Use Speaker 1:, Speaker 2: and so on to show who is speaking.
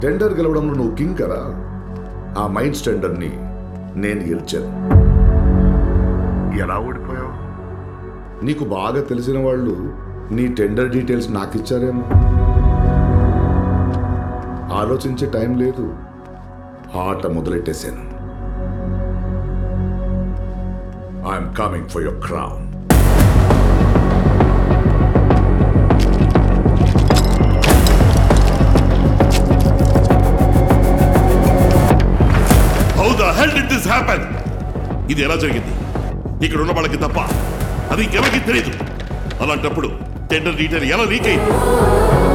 Speaker 1: tender గెలవడంలో నువ్వు king కదా ఆ మైండ్స్ టెండర్ని నేను గెలిచాను
Speaker 2: ఎలా ఓడిపోయావు
Speaker 1: నీకు బాగా తెలిసిన వాళ్ళు నీ టెండర్ డీటెయిల్స్ నాకు ఇచ్చారేమో ఆలోచించే టైం లేదు ఆట మొదలెట్టేశాను I'm coming for your crown
Speaker 3: how the hell did this happen ఇది ఎలా జరిగింది ఇక్కడ ఉన్న వాళ్ళకి తప్ప అది ఇంకెవరికి తెలియదు అలాంటప్పుడు టెండర్ డీటెయిల్ ఎలా లీక్ అయింది